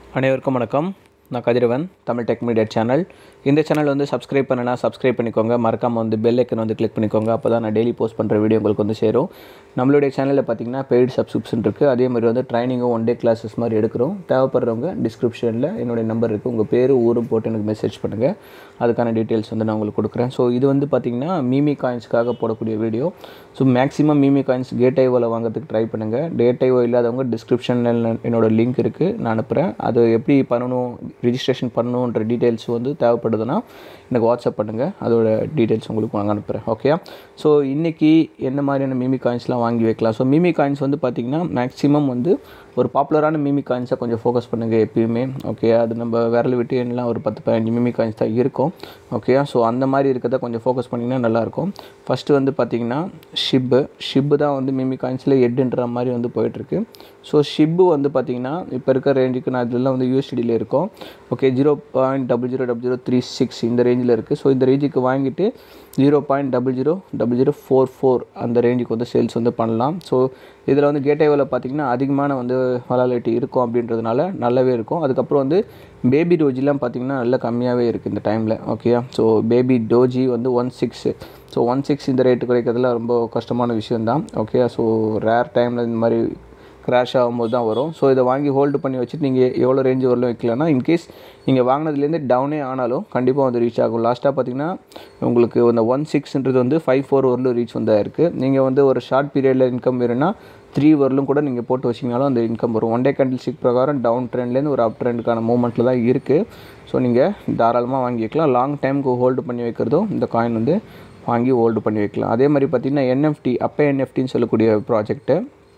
அனைவருக்கும் வணக்கம் நான் Kathiravan Tamil tech media channel இந்த சேனல் வந்து சப்ஸ்கிரைப் பண்ணனா சப்ஸ்கிரைப் பண்ணிக்கோங்க மறக்காமல் வந்து பெல் ஐக்கன் வந்து கிளிக் பண்ணிக்கோங்க அப்போ தான் நான் டெய்லி போஸ்ட் பண்ணுற வீடியோ உங்களுக்கு வந்து சேரும் நம்மளுடைய சேனலில் பார்த்தீங்கன்னா பெய்டு சப்ஸ்கிரிப்ஷன் இருக்குது அதே மாதிரி வந்து ட்ரைனிங்கும் ஒன் டே கிளாஸஸ் மாதிரி எடுக்கிறோம் தேவைப்படுறவங்க டிஸ்கிரிப்ஷனில் என்னுடைய நம்பர் இருக்குது உங்கள் பேர் ஊரும் போட்டு எனக்கு மெசேஜ் பண்ணுங்கள் அதுக்கான டீட்டெயில்ஸ் வந்து நான் உங்களுக்கு கொடுக்குறேன் ஸோ இது வந்து பார்த்திங்கன்னா மீமி காயின்ஸ்க்காக போடக்கூடிய video so maximum meme coins get ஐவோவில் வாங்குறதுக்கு ட்ரை பண்ணுங்கள் டேட் ஐவோ இல்லாதவங்க டிஸ்கிரிப்ஷனில் என்னோட லிங்க் இருக்குது நான் அனுப்புகிறேன் அது எப்படி பண்ணணும் ரிஜிஸ்ட்ரேஷன் பண்ணணுன்ற டீட்டெயில்ஸ் வந்து தேவைப்படுதுன்னா எனக்கு வாட்ஸ்அப் பண்ணுங்கள் அதோட டீட்டெயில்ஸ் உங்களுக்கு நான் அனுப்புகிறேன் ஓகே ஸோ இன்றைக்கி என்ன மாதிரியான மீமி காயின்ஸ்லாம் வாங்கி வைக்கலாம் ஸோ மீமி காயின்ஸ் வந்து பார்த்திங்கன்னா மேக்ஸிமம் வந்து ஒரு பாப்புலரான மீமி காயின்ஸை கொஞ்சம் ஃபோக்கஸ் பண்ணுங்கள் எப்பயுமே ஓகே அது நம்ம விரல் விட்டு எல்லாம் ஒரு பத்து பதினஞ்சு மீமி காயின்ஸ் தான் இருக்கும் ஓகே ஸோ அந்த மாதிரி இருக்கிறத கொஞ்சம் ஃபோக்கஸ் பண்ணிங்கன்னா நல்லாயிருக்கும் ஃபஸ்ட்டு வந்து பார்த்திங்கன்னா ஷிப்பு ஷிப்பு தான் வந்து மீமி காயின்ஸில் எட்டுன்ற மாதிரி வந்து போயிட்டுருக்கு ஸோ ஷிப்பு வந்து பார்த்திங்கன்னா இப்போ இருக்க ரேஞ்சுக்கு நான் இதெல்லாம் வந்து யூஎஸ்டியில் இருக்கும் okay zero point double zero double zero three six இந்த ரேஞ்சில் இருக்குது ஸோ இந்த ரேஞ்சுக்கு வாங்கிட்டு zero point double zero double zero four four அந்த ரேஞ்சுக்கு வந்து சேல்ஸ் வந்து பண்ணலாம் ஸோ இதில் வந்து கேட்டேவில் பார்த்திங்கன்னா அதிகமான வந்து வலாலிட்டி இருக்கும் அப்படின்றதுனால நல்லாவே இருக்கும் அதுக்கப்புறம் வந்து பேபி டோஜிலாம் பார்த்திங்கன்னா நல்ல கம்மியாகவே இருக்குது இந்த டைமில் ஓகே ஸோ பேபி டோஜி வந்து one six so one six இந்த ரேட்டு கிடைக்கிறதுல ரொம்ப கஷ்டமான விஷயந்தான் ஓகே ஸோ ரேர் டைமில் இந்த மாதிரி க்ராஷ் ஆகும்போது தான் வரும் ஸோ இதை வாங்கி ஹோல்டு பண்ணி வச்சுட்டு நீங்கள் எவ்வளோ ரேஞ்சு வரலும் வைக்கலன்னா இன்கேஸ் நீங்கள் வாங்கினதுலேருந்து டவுனே ஆனாலும் கண்டிப்பாக வந்து ரீச் ஆகும் லாஸ்ட்டாக பார்த்தீங்கன்னா உங்களுக்கு இந்த ஒன் சிக்ஸ்ன்றது வந்து ஃபைவ் ஃபோர் வரலும் ரீச் வந்தா இருக்குது நீங்கள் வந்து ஒரு ஷார்ட் பீரியடில் இன்கம் வேணும்னா த்ரீ வரலும் கூட நீங்கள் போட்டு வச்சிங்கனாலும் அந்த இன்கம் வரும் ஒன் டே கேண்டில் ஸ்டிக் பிரகாரம் டவுன் ட்ரெண்ட்லேருந்து ஒரு அப் ட்ரெண்டுக்கான மூவ்மெண்ட்டில் தான் இருக்குது ஸோ நீங்கள் தாராளமாக வாங்கி வைக்கலாம் லாங் டைமுக்கு ஹோல்டு பண்ணி வைக்கிறதும் இந்த காயின் வந்து வாங்கி ஹோல்டு பண்ணி வைக்கலாம் அதே மாதிரி பார்த்திங்கன்னா என்எஃப்டி அப்போ என்எஃப்டின்னு சொல்லக்கூடிய ப்ராஜெக்ட்டு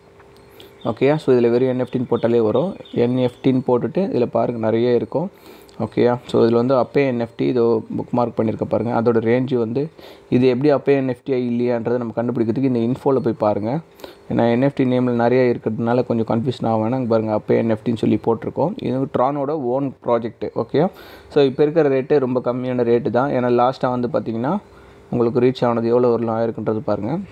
ஓகேயா ஸோ இதில் வெறும் என்எஃப்டின்னு போட்டாலே வரும் என்எஃப்டின்னு போட்டுட்டு இதில் பாருங்கள் நிறைய இருக்கும் ஓகேயா ஸோ இதில் வந்து அப்பே என்எஃப்டி இதோ புக் மார்க் பண்ணியிருக்க பாருங்கள் அதோட ரேஞ்சு வந்து இது எப்படி அப்பே என்எஃப்டியா இல்லையான்றதை நம்ம கண்டுபிடிக்கிறதுக்கு இந்த இன்ஃபோவில் போய் பாருங்கள் ஏன்னா என்எஃப்டி நேமில் நிறைய இருக்கிறதுனால கொஞ்சம் கன்ஃபியூஷன் ஆகும் அங்கே பாருங்கள் அப்பே என்எஃப்டின்னு சொல்லி போட்டிருக்கோம் இது ட்ரானோட ஓன் ப்ராஜெக்ட்டு ஓகே ஸோ இப்போ இருக்கிற ரேட்டு ரொம்ப கம்மியான ரேட்டு தான் ஏன்னா லாஸ்ட்டாக வந்து பார்த்திங்கன்னா உங்களுக்கு ரீச் ஆனது எவ்வளோ வரலாம் ஆயிருக்குன்றது பாருங்கள்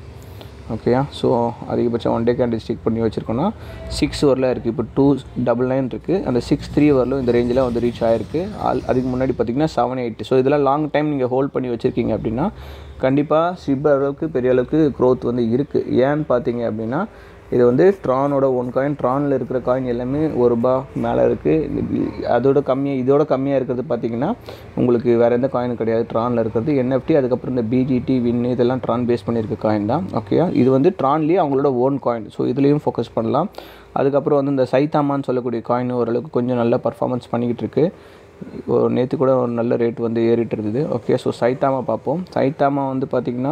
ஓகேயா ஸோ அதிகபட்சம் ஒன் டே கேண்டில் ஸ்டிக் பண்ணி வச்சுருக்கோன்னா சிக்ஸ் வரல இருக்குது இப்போ டூ டபுள் நைன் இருக்குது அந்த சிக்ஸ் த்ரீ வரலும் இந்த ரேஞ்சில் வந்து ரீச் ஆகிருக்கு ஆல் அதுக்கு முன்னாடி பார்த்திங்கன்னா செவன் எயிட் ஸோ இதெல்லாம் லாங் டைம் நீங்கள் ஹோல்ட் பண்ணி வச்சுருக்கீங்க அப்படின்னா கண்டிப்பாக சிப் அளவுக்கு பெரிய அளவுக்கு க்ரோத் வந்து இருக்குது ஏன்னு பார்த்தீங்க அப்படின்னா இது வந்து ட்ரானோட ஒன் காயின் ட்ரானில் இருக்கிற காயின் எல்லாமே ஒரு ரூபா மேலே இருக்குது அதோட கம்மியாக இதோட கம்மியாக இருக்கிறது பார்த்தீங்கன்னா உங்களுக்கு வேறு எந்த காயினும் கிடையாது ட்ரானில் இருக்கிறது என்எஃப்டி அதுக்கப்புறம் இந்த பிஜிடி வின் இதெல்லாம் ட்ரான் பேஸ் பண்ணியிருக்க காயின் தான் ஓகே இது வந்து ட்ரான்லேயே அவங்களோட ஓன் காயின் ஸோ இதுலேயும் ஃபோக்கஸ் பண்ணலாம் அதுக்கப்புறம் வந்து இந்த சைத்தாமான்னு சொல்லக்கூடிய காயின் ஓரளவுக்கு கொஞ்சம் நல்ல பர்ஃபார்மன்ஸ் பண்ணிக்கிட்டு இருக்குது நேற்று கூட ஒரு நல்ல ரேட் வந்து ஏறிட்டு இருந்தது ஓகே ஸோ சைத்தாமா பார்ப்போம் சைத்தாமா வந்து பார்த்திங்கன்னா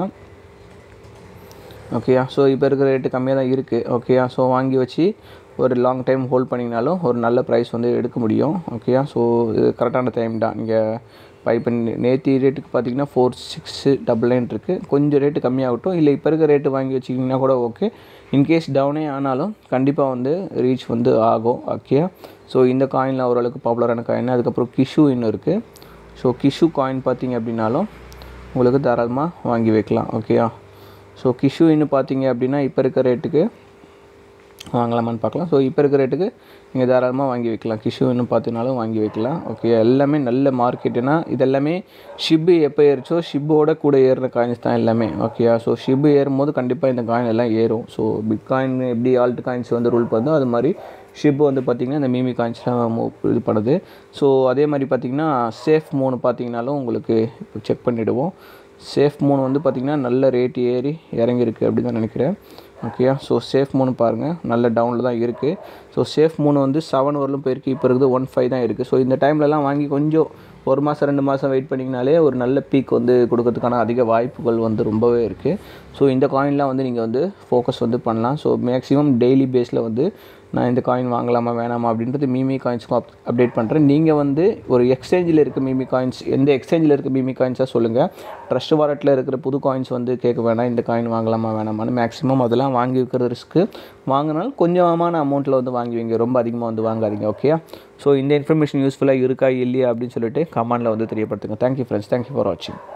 ஓகேயா ஸோ இப்போ இருக்கிற ரேட்டு கம்மியாக தான் இருக்குது ஓகேயா ஸோ வாங்கி வச்சு ஒரு லாங் டைம் ஹோல்ட் பண்ணிங்கனாலும் ஒரு நல்ல ப்ரைஸ் வந்து எடுக்க முடியும் ஓகேயா ஸோ இது கரெக்டான டைம் தான் நீங்கள் பை பண்ணி நேற்று ரேட்டுக்கு பார்த்தீங்கன்னா ஃபோர் சிக்ஸு டபுள் நைன் இருக்குது கொஞ்சம் ரேட்டு கம்மியாகட்டும் இல்லை இப்போ இருக்க ரேட்டு வாங்கி வச்சிங்கன்னா கூட ஓகே இன்கேஸ் டவுனே ஆனாலும் கண்டிப்பாக வந்து ரீச் வந்து ஆகும் ஓகே ஸோ இந்த காயினில் ஓரளவுக்கு பாப்புலரான காயின் அதுக்கப்புறம் கிஷு இன்னும் இருக்குது ஸோ கிஷு காயின் பார்த்தீங்க அப்படின்னாலும் உங்களுக்கு தாராளமாக வாங்கி வைக்கலாம் ஓகேயா ஸோ கிஷு இன்னும் பார்த்தீங்க அப்படின்னா இப்போ இருக்க ரேட்டுக்கு வாங்கலாமான்னு பார்க்கலாம் ஸோ இப்போ இருக்கிற ரேட்டுக்கு நீங்கள் தாராளமாக வாங்கி வைக்கலாம் கிஷு இன்னும் பார்த்தினாலும் வாங்கி வைக்கலாம் ஓகே எல்லாமே நல்ல மார்க்கெட்டுனா இதெல்லாமே ஷிப்பு எப்போ ஏறிச்சோ ஷிப்போட கூட ஏறுற காயின்ஸ் தான் எல்லாமே ஓகேயா ஸோ ஷிப்பு ஏறும்போது கண்டிப்பாக இந்த காயின் எல்லாம் ஏறும் ஸோ பிட் காயின் எப்படி ஆல்ட் காயின்ஸ் வந்து ரூல் பண்ணுதோ அது மாதிரி ஷிப் வந்து பார்த்திங்கன்னா இந்த மீமி காயின்ஸ்லாம் இது பண்ணுது ஸோ அதே மாதிரி பார்த்திங்கன்னா சேஃப் மூணு பார்த்திங்கனாலும் உங்களுக்கு இப்போ செக் பண்ணிவிடுவோம் சேஃப் மூணு வந்து பார்த்திங்கன்னா நல்ல ரேட் ஏறி இறங்கியிருக்கு அப்படின்னு தான் நினைக்கிறேன் ஓகேயா ஸோ சேஃப் மூணு பாருங்கள் நல்ல டவுனில் தான் இருக்குது ஸோ சேஃப் மூணு வந்து செவன் வரலும் போயிருக்கு இப்போ இருக்குது ஒன் ஃபைவ் தான் இருக்குது ஸோ இந்த டைம்லலாம் வாங்கி கொஞ்சம் ஒரு மாதம் ரெண்டு மாதம் வெயிட் பண்ணிங்கனாலே ஒரு நல்ல பீக் வந்து கொடுக்கறதுக்கான அதிக வாய்ப்புகள் வந்து ரொம்பவே இருக்குது ஸோ இந்த காயின்லாம் வந்து நீங்கள் வந்து ஃபோக்கஸ் வந்து பண்ணலாம் ஸோ மேக்ஸிமம் டெய்லி பேஸில் வந்து நான் இந்த காயின் வாங்கலாமா வேணாமா அப்படின்றது மீமி காயின்ஸ்க்கும் அப் அப்டேட் பண்ணுறேன் நீங்கள் வந்து ஒரு எக்ஸ்சேஞ்சில் இருக்க மீமி காயின்ஸ் எந்த எக்ஸ்சேஞ்சில் இருக்க மீமி காயின்ஸாக சொல்லுங்கள் ட்ரஸ்ட் வாலெட்டில் இருக்கிற புது காயின்ஸ் வந்து கேட்க வேணாம் இந்த காயின் வாங்கலாமா வேணாமான்னு மேக்ஸிமம் அதெல்லாம் வாங்கி வைக்கிறது ரிஸ்க்கு வாங்கினாலும் கொஞ்சமான அமௌண்ட்டில் வந்து வாங்கி வைங்க ரொம்ப அதிகமாக வந்து வாங்காதீங்க ஓகே ஸோ இந்த இன்ஃபர்மேஷன் யூஸ்ஃபுல்லாக இருக்கா இல்லையா அப்படின்னு சொல்லிட்டு கமெண்டில் வந்து தெரியப்படுத்துங்க தேங்க்யூ ஃப்ரெண்ட்ஸ் தேங்க்யூ ஃபார் வாட்சிங்